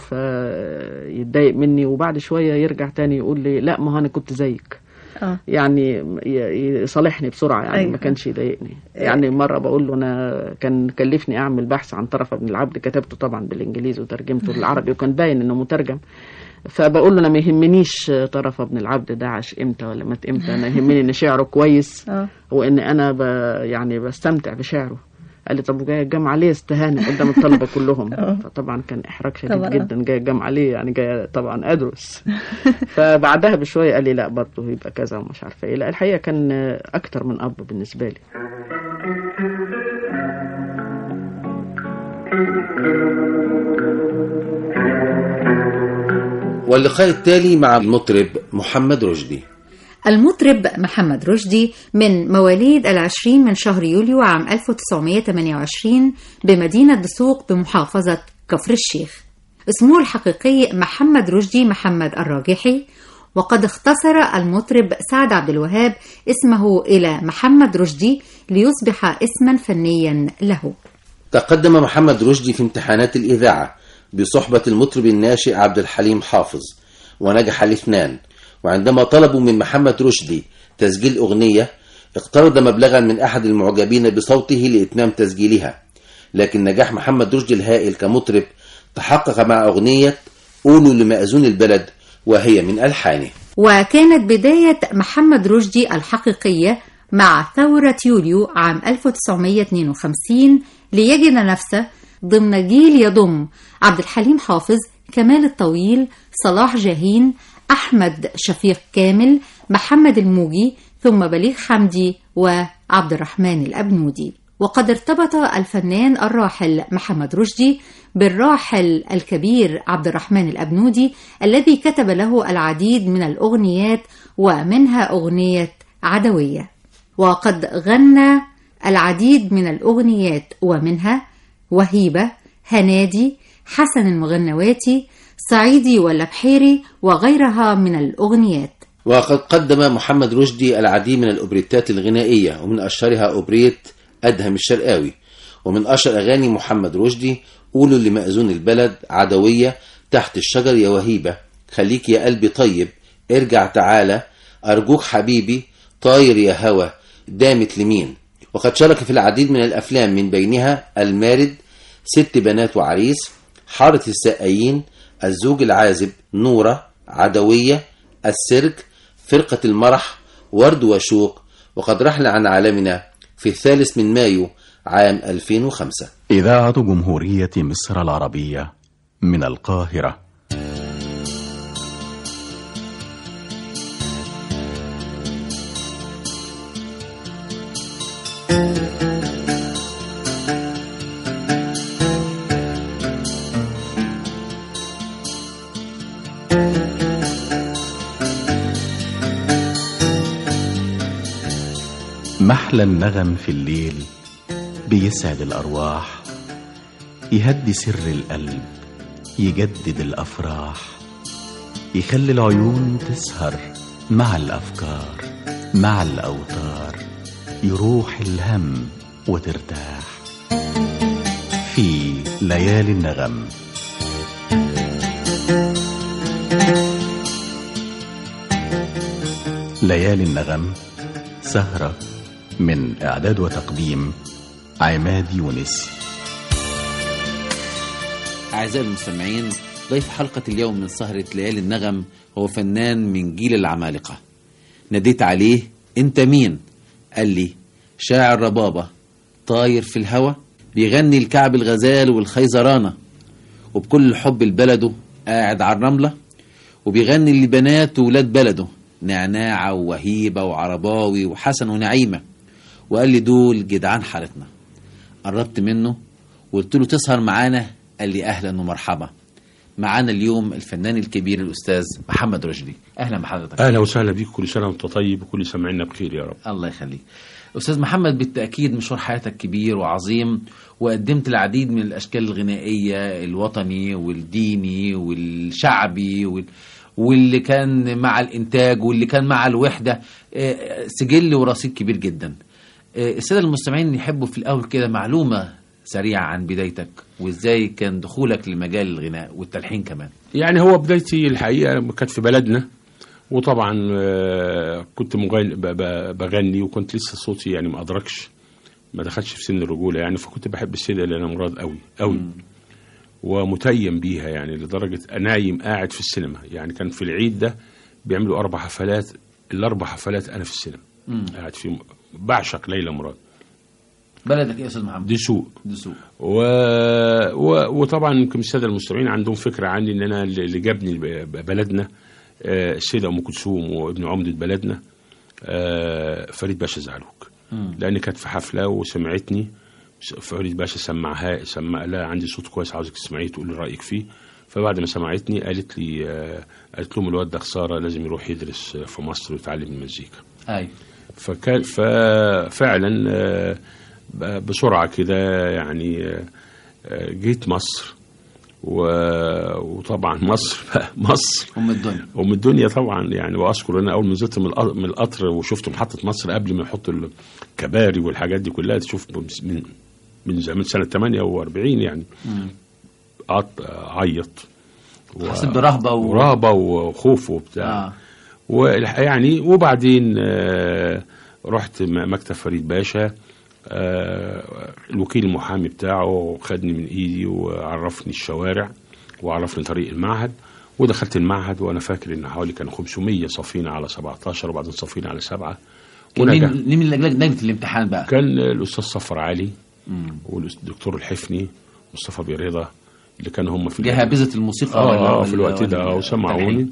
فيتضايق مني وبعد شوية يرجع تاني يقول لي لا ما هو أنا كنت زيك اه يعني ي- يصالحني بسرعة يعني أيوة. ما كانش يضايقني يعني مرة بقول له أنا كان كلفني أعمل بحث عن طرف ابن العبد كتبته طبعا بالإنجليزي وترجمته للعربي وكان باين إنه مترجم فبقول له أنا ما يهمنيش طرف ابن العبد ده عاش إمتى ولا مات إمتى أنا يهمني إن شعره كويس اه وإن أنا ب يعني بستمتع بشعره قال لي طب جاي الجامعة ليه استهانة قدام الطلبة كلهم آه. فطبعا كان إحراج شديد طبعا. جدا جاي الجامعة ليه يعني جاي طبعا أدرس فبعدها بشوية قال لي لا برضه يبقى كذا ومش عارفة إيه لا الحقيقة كان أكتر من أب بالنسبة لي واللقاء التالي مع المطرب محمد رشدي المطرب محمد رشدي من مواليد العشرين من شهر يوليو عام 1928 بمدينة دسوق بمحافظة كفر الشيخ اسمه الحقيقي محمد رشدي محمد الراجحي وقد اختصر المطرب سعد عبد الوهاب اسمه إلى محمد رشدي ليصبح اسما فنيا له تقدم محمد رشدي في امتحانات الإذاعة بصحبة المطرب الناشئ عبد الحليم حافظ ونجح الاثنان وعندما طلبوا من محمد رشدي تسجيل أغنية اقترض مبلغا من أحد المعجبين بصوته لإتمام تسجيلها لكن نجاح محمد رشدي الهائل كمطرب تحقق مع أغنية قولوا لمأذون البلد وهي من ألحانه وكانت بداية محمد رشدي الحقيقية مع ثورة يوليو عام 1952 ليجد نفسه ضمن جيل يضم عبد الحليم حافظ كمال الطويل صلاح جاهين أحمد شفيق كامل محمد الموجي ثم بليغ حمدي وعبد الرحمن الأبنودي وقد ارتبط الفنان الراحل محمد رشدي بالراحل الكبير عبد الرحمن الأبنودي الذي كتب له العديد من الأغنيات ومنها أغنية عدوية وقد غنى العديد من الأغنيات ومنها وهيبة هنادي حسن المغنواتي صعيدي ولا بحيري وغيرها من الأغنيات وقد قدم محمد رشدي العديد من الأوبريتات الغنائية ومن أشهرها أوبريت أدهم الشرقاوي ومن أشهر أغاني محمد رشدي قولوا لمأذون البلد عدوية تحت الشجر يا وهيبة خليك يا قلبي طيب ارجع تعالى أرجوك حبيبي طاير يا هوى دامت لمين وقد شارك في العديد من الأفلام من بينها المارد ست بنات وعريس حارة السقايين الزوج العازب نورة عدوية السيرك فرقة المرح ورد وشوق وقد رحل عن عالمنا في الثالث من مايو عام 2005 إذاعة جمهورية مصر العربية من القاهرة محلى النغم في الليل بيسعد الأرواح يهدي سر القلب يجدد الأفراح يخلي العيون تسهر مع الأفكار مع الأوتار يروح الهم وترتاح في ليالي النغم ليالي النغم سهرة من إعداد وتقديم عماد يونس أعزائي المستمعين ضيف حلقة اليوم من سهرة ليالي النغم هو فنان من جيل العمالقة ناديت عليه أنت مين؟ قال لي شاعر ربابة طاير في الهوى بيغني الكعب الغزال والخيزرانة وبكل حب لبلده قاعد على الرملة وبيغني لبنات وولاد بلده نعناعة ووهيبة وعرباوي وحسن ونعيمة وقال لي دول جدعان حارتنا قربت منه وقلت له تسهر معانا قال لي أهلا ومرحبا معانا اليوم الفنان الكبير الأستاذ محمد رشدي أهلا بحضرتك اهلا وسهلا بيك كل سنه وانت طيب وكل سامعينا بخير يا رب الله يخليك أستاذ محمد بالتأكيد مشوار حياتك كبير وعظيم وقدمت العديد من الأشكال الغنائية الوطني والديني والشعبي وال... واللي كان مع الإنتاج واللي كان مع الوحدة آه، سجل ورصيد كبير جدا آه، السادة المستمعين يحبوا في الأول كده معلومة سريعة عن بدايتك وإزاي كان دخولك لمجال الغناء والتلحين كمان يعني هو بدايتي الحقيقه كانت في بلدنا وطبعا آه، كنت مغني ب- ب- بغني وكنت لسه صوتي يعني ما ادركش ما دخلش في سن الرجوله يعني فكنت بحب السيده ليلى مراد قوي قوي ومتيم بيها يعني لدرجه انايم قاعد في السينما يعني كان في العيد ده بيعملوا اربع حفلات الاربع حفلات انا في السينما مم. قاعد فيهم بعشق ليلى مراد بلدك إيه يا أستاذ محمد؟ دسوق دسوق و... و... وطبعا يمكن الساده المستمعين عندهم فكره عني ان انا اللي جابني ب- بلدنا آه، السيده ام كلثوم وابن عمده بلدنا آه، فريد باشا زعلوك مم. لان كانت في حفله وسمعتني فريد باشا سمعها سمع لا عندي صوت كويس عاوزك تسمعيه تقولي رايك فيه فبعد ما سمعتني قالت لي آه، قالت لهم الواد ده خساره لازم يروح يدرس في مصر ويتعلم المزيكا ايوه فكان ففعلا آه، ب- بسرعه كده يعني آه، آه، جيت مصر و- وطبعا مصر بقى مصر ام الدنيا ام الدنيا طبعا يعني واذكر انا اول ما نزلت من الق- من القطر وشفت محطه مصر قبل ما يحطوا الكباري والحاجات دي كلها تشوف من من زمان سنه 48 يعني قعدت اعيط و- حسيت برهبة و- ورهبه وخوف وبتاع آه. ويعني وبعدين آه، رحت م- مكتب فريد باشا آه، الوكيل المحامي بتاعه خدني من ايدي وعرفني الشوارع وعرفني طريق المعهد ودخلت المعهد وانا فاكر ان حوالي كانوا 500 صافين على 17 وبعدين صافين على سبعه كان ونجح مين مين اللي لجنة لجنة الامتحان بقى كان الاستاذ صفر علي مم. والدكتور الحفني مصطفى بيرضا اللي كانوا هم في جهابذة الموسيقى اه, ولا- آه ولا- في الوقت ده ولا اه وسمعوني التلحين؟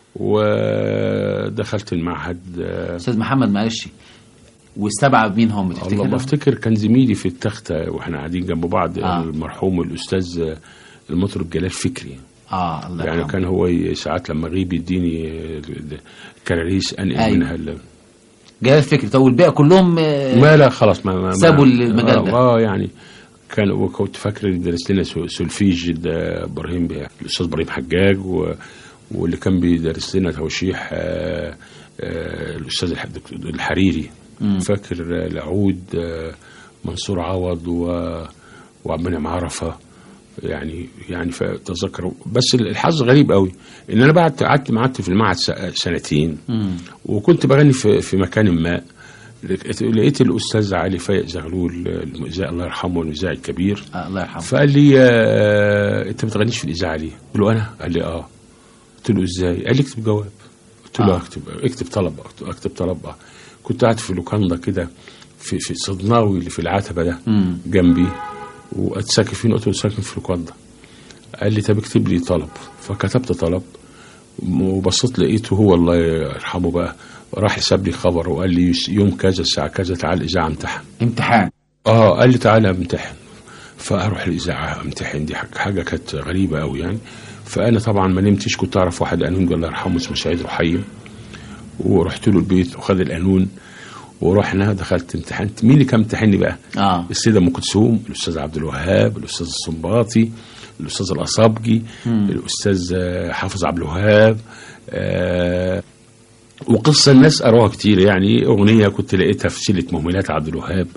ودخلت المعهد آه، استاذ محمد معلش والسبعه مين هم الله تفتكر بفتكر كان زميلي في التختة واحنا قاعدين جنب بعض آه. المرحوم الاستاذ آه، المطرب جلال فكري اه الله يعني يرحمه. كان هو ي- ساعات لما اغيب يديني آه، كراريس انقل أيوة. منها ال- جلال فكري طب والباقي كلهم آه، ما لا خلاص ما, ما سابوا ما المجال ده. اه, آه يعني كان وكنت فاكر اللي درس لنا سو- سولفيج ده ابراهيم بي- الاستاذ ابراهيم حجاج و واللي كان بيدرس لنا توشيح آه آه الاستاذ الح- الدكتور الحريري مم. فاكر آه، العود آه منصور عوض و وعبد المنعم عرفه يعني يعني فتذكر بس الحظ غريب قوي ان انا بعد قعدت قعدت في المعهد س- سنتين مم. وكنت بغني في في مكان ما لقيت- لقيت الاستاذ علي فايق زغلول المذيع الله يرحمه المذيع الكبير آه الله يرحمه فقال لي آه انت ما بتغنيش في الاذاعه ليه؟ قلت له انا؟ قال لي اه قلت له ازاي؟ قال لي اكتب جواب قلت له آه. اكتب اكتب طلب اكتب طلب آه. كنت قاعد في لوكاندا كده في في صدناوي اللي في العتبه ده مم. جنبي واتساكن فين قلت له ساكن في لوكاندا قال لي طب اكتب لي طلب فكتبت طلب وبصيت لقيته هو الله يرحمه بقى راح ساب لي خبر وقال لي يوم كذا الساعه كذا تعال الاذاعه امتحن امتحان اه قال لي تعالى امتحن فاروح الاذاعه امتحن دي حاجه, حاجة كانت غريبه قوي يعني فانا طبعا ما نمتش كنت اعرف واحد قانون الله يرحمه اسمه سعيد رحيم ورحت له البيت وخد القانون ورحنا دخلت امتحنت مين اللي كان امتحني بقى؟ اه السيده ام كلثوم الاستاذ عبد الوهاب الاستاذ الصنباطي الاستاذ الاصابجي مم. الاستاذ آه، حافظ عبد الوهاب آه وقصه الناس قروها كتير يعني اغنيه كنت لقيتها في سيله مهملات عبد الوهاب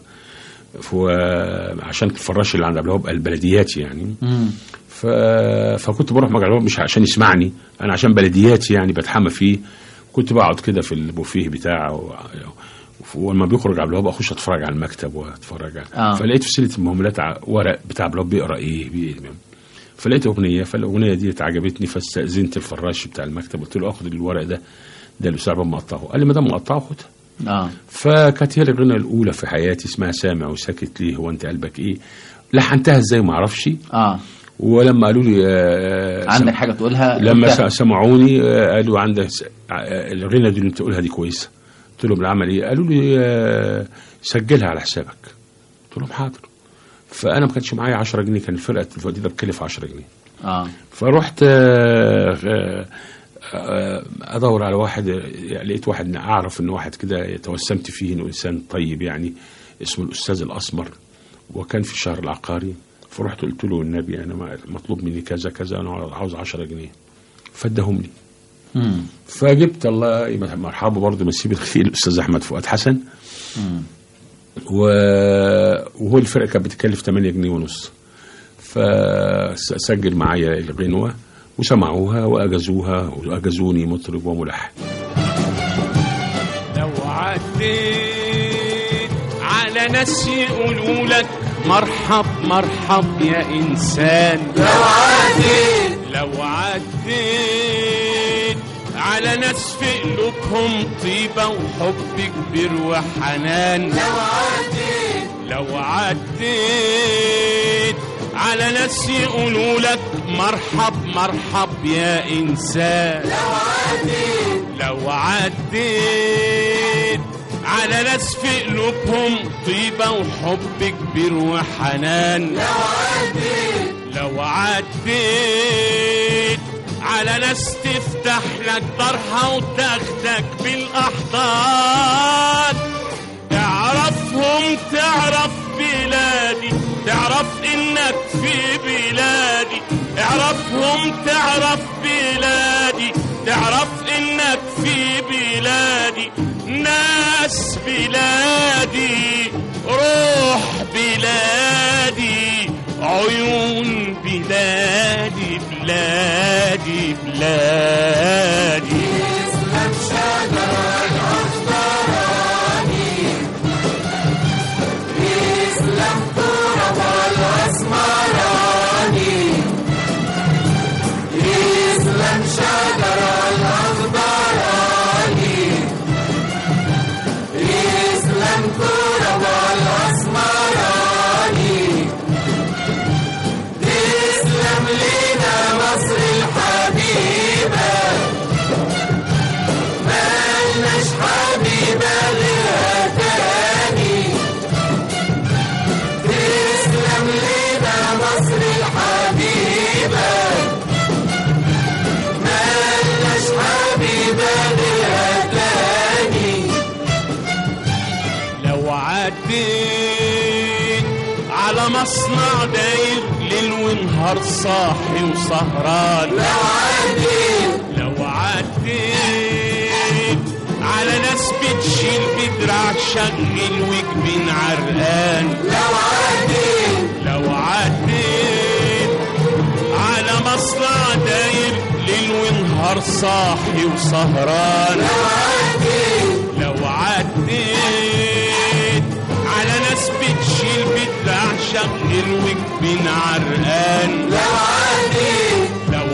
ف- عشان الفراش اللي عند عبد الوهاب البلدياتي يعني مم. ف... فكنت بروح مع الوهاب مش عشان يسمعني انا عشان بلدياتي يعني بتحمى فيه كنت بقعد كده في البوفيه بتاعه و... ولما بيخرج عبد الوهاب اخش اتفرج على المكتب واتفرج على... آه. فلقيت في سيره المهملات ع- ورق بتاع عبد الوهاب بيقرا ايه بي... فلقيت اغنيه فالاغنيه دي عجبتني فاستاذنت الفراش بتاع المكتب قلت له اخد الورق ده ده الاستاذ عبد مقطعه قال لي ما دام مقطعه خدها اه فكانت هي الغنى الاولى في حياتي اسمها سامع وساكت ليه هو انت قلبك ايه لحنتها ازاي ما اعرفش اه ولما قالوا لي آه، عندك سم- حاجه تقولها لما قلتها. س- سمعوني آه، قالوا عندك س- آه، الغنى دي اللي بتقولها دي كويسه قلت لهم العمل ايه قالوا لي آه، سجلها على حسابك قلت لهم حاضر فانا ما كانش معايا 10 جنيه كان الفرقه في الوقت ده بتكلف 10 جنيه اه فرحت آه، آه، آه، ادور على واحد آه، لقيت واحد اعرف ان واحد كده توسمت فيه انه انسان طيب يعني اسمه الاستاذ الاسمر وكان في الشهر العقاري فرحت قلت له النبي انا ما- مطلوب مني كذا كذا انا عاوز 10 جنيه فادهم لي مم. فجبت الله يمسيه مرحبا برضه مسيه بالخير الاستاذ احمد فؤاد حسن مم. و... وهو الفرقه كانت بتكلف 8 جنيه ونص فسجل معايا الغنوه وسمعوها واجازوها واجازوني مطرب وملحن لو عديت على ناس يقولوا لك مرحب مرحب يا انسان لو عديت لو عديت على ناس في قلوبهم طيبة وحب كبير وحنان لو عديت لو عديت على ناس يقولوا لك مرحب مرحب يا انسان لو عديت لو عديت على ناس في قلوبهم طيبة وحب كبير وحنان لو عديت لو عديت على ناس تفتح لك طرحة وتاخدك بالأحضان تعرفهم تعرف بلادي تعرف انك في بلادي اعرفهم تعرف بلادي تعرف انك في بلادي ناس بلادي روح بلادي عيون بلادي بلادي بلادي اسلم شجر الأخضراني اسلم تراب الأسمراني اسلم شجر الأخضراني اسلم تراب الأسمراني تسلم لنا مصر الحبيبة مالناش حبيبة غيرها تاني تسلم لنا مصر الحبيبة مالناش حبيبة غيرها تاني لو عديت على مصنع داير ليل ونهار صاحي وسهران لو عديت لو عديت على ناس بتشيل بدراع شغل وجبين عرقان لو عديت لو عديت على مصنع داير ليل ونهار صاحي وسهران لو عديت لو عديت على ناس بتشيل بدراع شغل وجبين عرقان لو عديت لو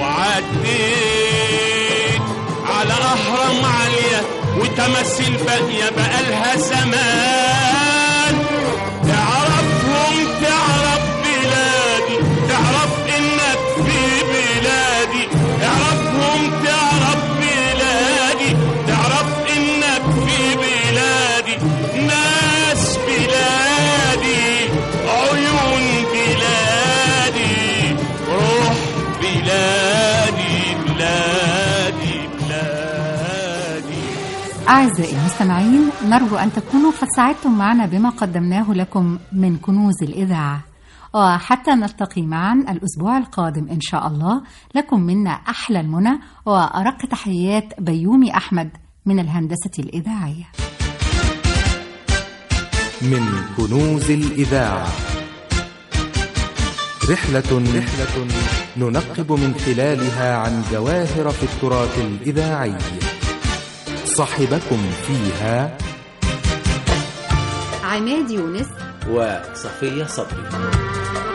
عديت على أهرام عالية وتماثيل باقية بقالها زمان تعرفهم تعرف بلادي تعرف إنك في بلادي تعرفهم تعرف بلادي تعرف إنك في بلادي ناس بلادي عيون بلادي روح بلادي بلادي بلادي أعزائي المستمعين نرجو أن تكونوا قد سعدتم معنا بما قدمناه لكم من كنوز الإذاعة وحتى نلتقي معا الأسبوع القادم إن شاء الله لكم منا أحلى المنى وأرق تحيات بيومي أحمد من الهندسة الإذاعية من كنوز الإذاعة رحلة رحلة ننقب من خلالها عن جواهر في التراث الإذاعي صاحبكم فيها عماد يونس وصفية صبري